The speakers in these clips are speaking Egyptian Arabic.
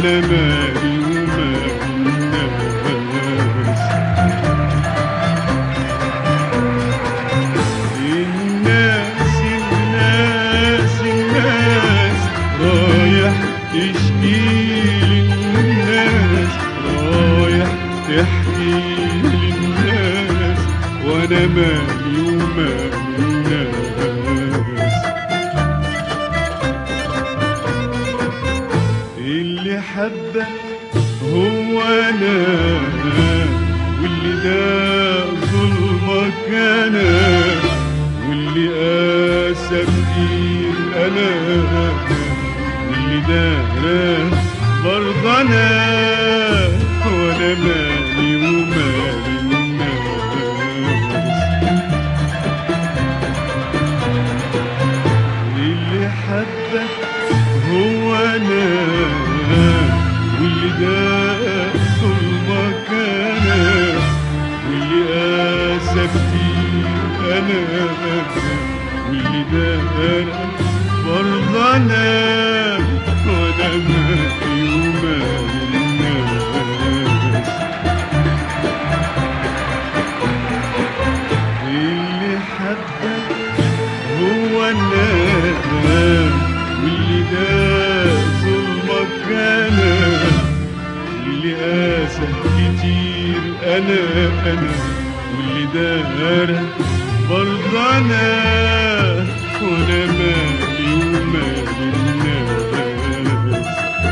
وانا مالي ومال الناس الناس الناس الناس رايح تشكي للناس رايح تحكي للناس وانا مالي ومال الناس اللي حبك هو انا واللي ده ظلمك انا واللي قاسى كتير انا واللي دار برضه انا وانا مالي ومالي الناس اللي حبك هو انا واللي ده ظلمك انا واللي قاسى كتير انا واللي ده برضه انا وانا مالي ومالي الناس اللي حبك هو الناس واللي ده ظلمك انا اللي قاسى كتير انا انا واللي دار برضه انا وانا مالي ومالي الناس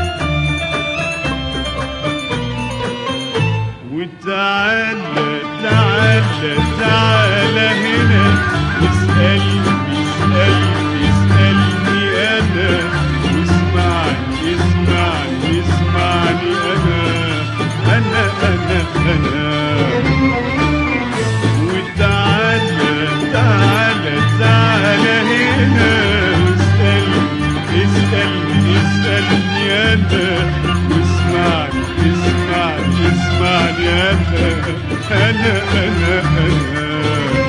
وتعالى تعالى تعالى هنا اسألني اسألني اسألني أنا واسمعني اسمعني اسمعني أنا أنا أنا أنا وتعالى تعالى تعالى هنا اسألني اسألني اسألني أنا واسمعني اسمعني اسمعني أنا أنا أنا أنا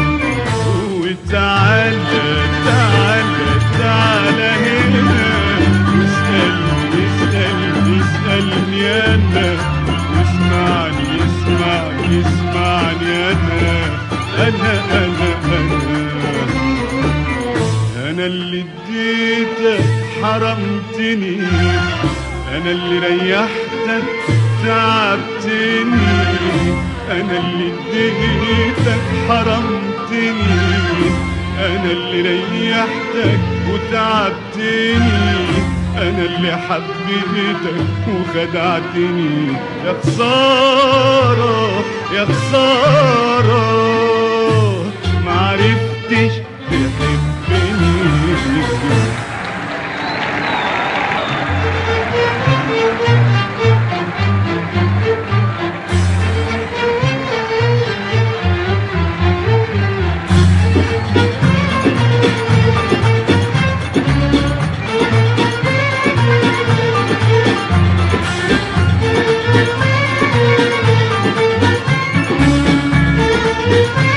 وتعالى تعالى تعالى هنا واسألني اسألني اسألني أنا واسمعني اسمعني اسمعني أنا أنا أنا أنا أنا اللي اديتك حرمتني أنا اللي ريحتك تعبتني أنا اللي اديتك حرمتني أنا اللي ريحتك وتعبتني أنا اللي حبيتك وخدعتني يا خسارة يا خسارة معرفتش تحبني Thank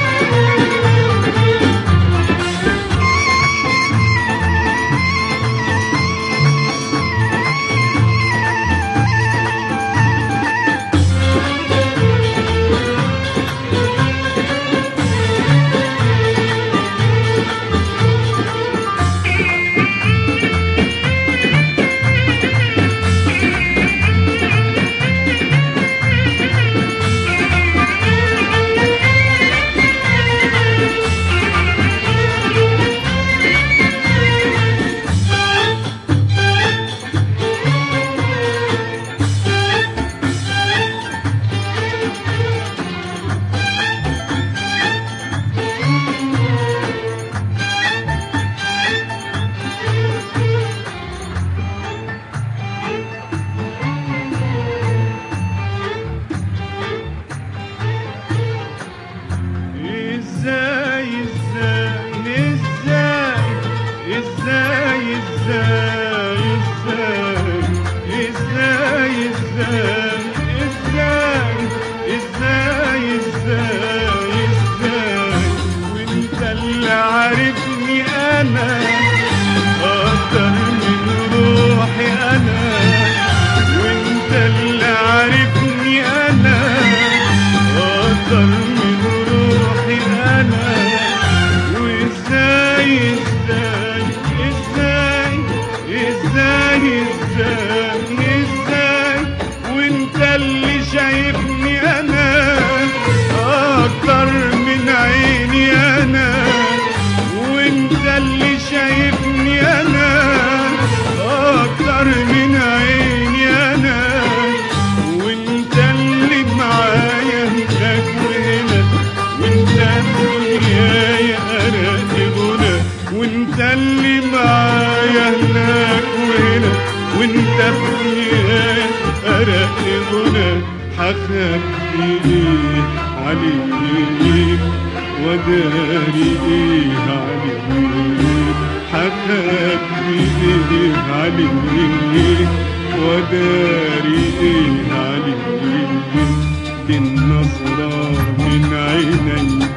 نظر من عيني انا وانت اللي معايا هناك وهنا وانت في دنياي انا غنى وانت اللي معايا هناك وهنا وانت في دنياي انا غنى هخبي ايه عليك وداري ايه عليك هخبي ايه عليك وداري ايه عليك دي النظرة من عيني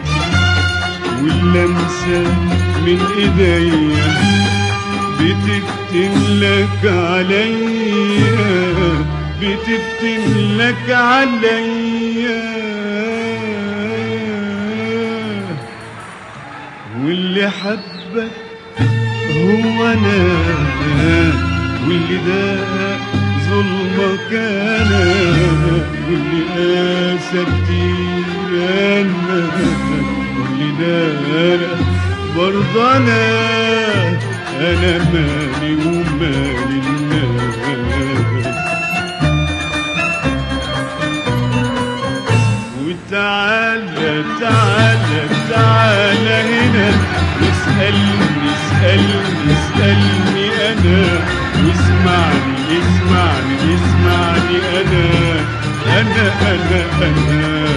واللمسة من ايديا بتفتن لك عليا بتفتن لك عليا واللي حبك هو انا واللي ده ظلمك انا واللي قاسى كتير انا واللي ده أنا برضه انا انا مالي ومالي الناس وتعالى تعالى تعالى هنا واسألني اسألني اسألني أنا واسمعني اسمعني اسمعني أنا أنا أنا أنا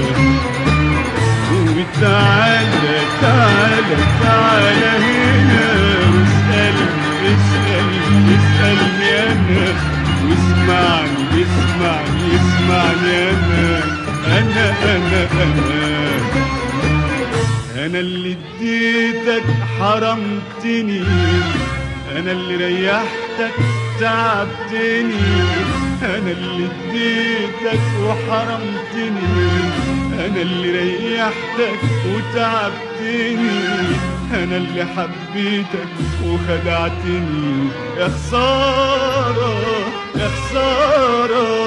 وتعالى تعالى تعالى هنا واسألني اسألني اسألني أنا واسمعني اسمعني اسمعني أنا أنا أنا أنا أنا اللي اديتك حرمتني أنا اللي ريحتك تعبتني أنا اللي اديتك وحرمتني أنا اللي ريحتك وتعبتني أنا اللي حبيتك وخدعتني يا خسارة يا خسارة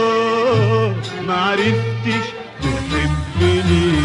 معرفتش تحبني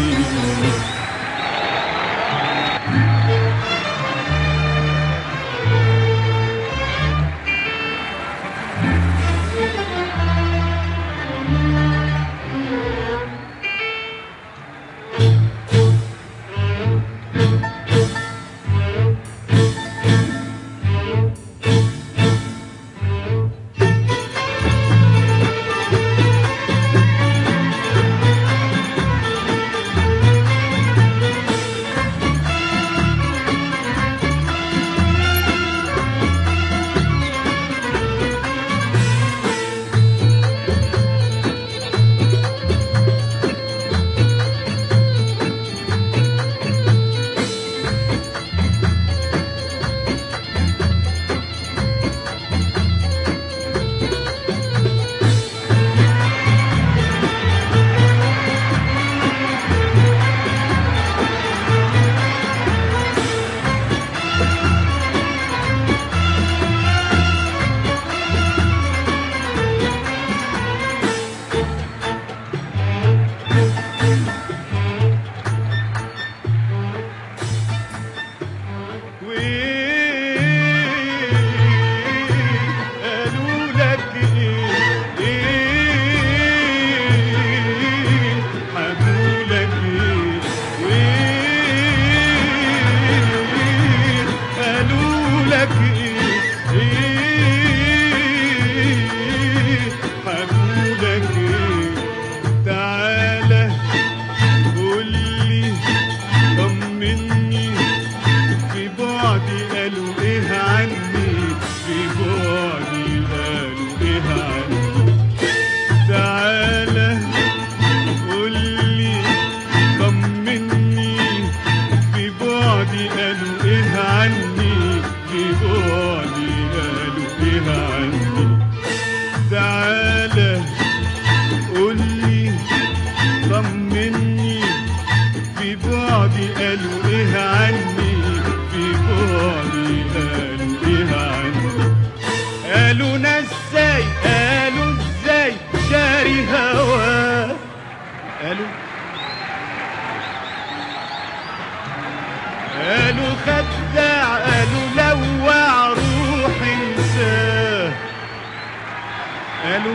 قالوا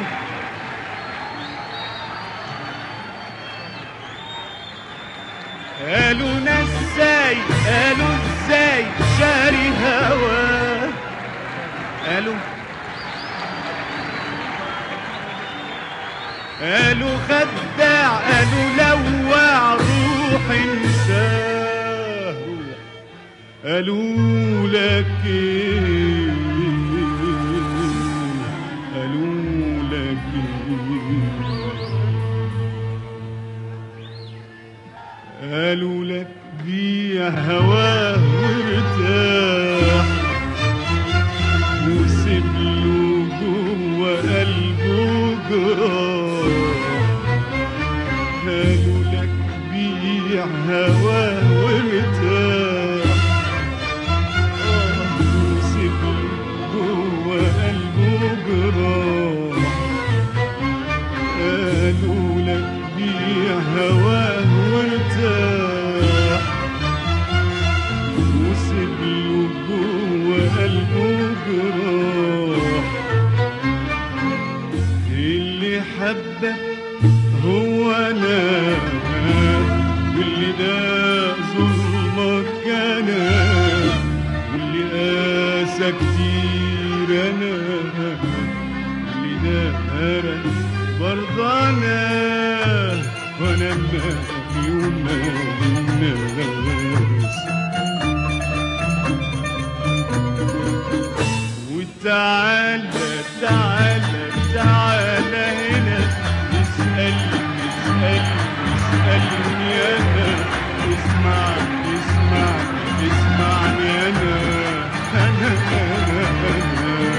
قالوا ناس ازاي قالوا ازاي شاري هوا قالوا قالوا خداع قالوا لوع روح انساه روح قالوا لك ايه قالوا لك ايه قالوا لك بيع هواه وارتاح وسيب له جوه قلبه جراح قالوا لك بيع هواه وارتاح آه، وسيب له جوه قلبه جراح قالوا لك بيع هواه وارتاح وسيب له جوه قلبه جراح اللي حبك هو انا واللي ده ظلمك انا واللي قاسى كتير انا اللي دارك برضه انا وانا ما في يوم الناس وتعالى تعالى تعالى هنا اسألني اسألني اسألني أنا اسمعني اسمعني اسمعني أنا أنا أنا أنا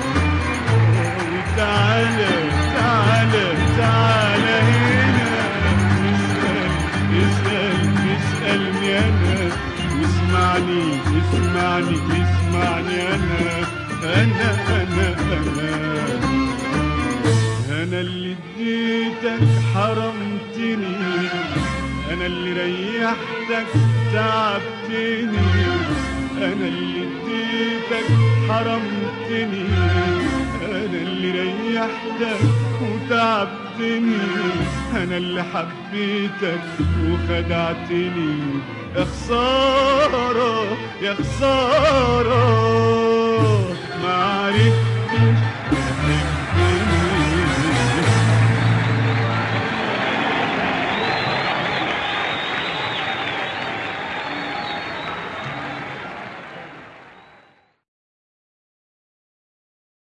تعالى تعالى تعالى هنا اسأل اسأل اسألني أنا واسمعني اسمعني اسمعني أنا أنا أنا أنا أنا اللي اديتك حرمتني أنا اللي ريحتك تعبتني أنا اللي اديتك حرمتني أنا اللي ريحتك وتعبتني أنا اللي حبيتك وخدعتني يا خسارة يا خسارة ما عرفتش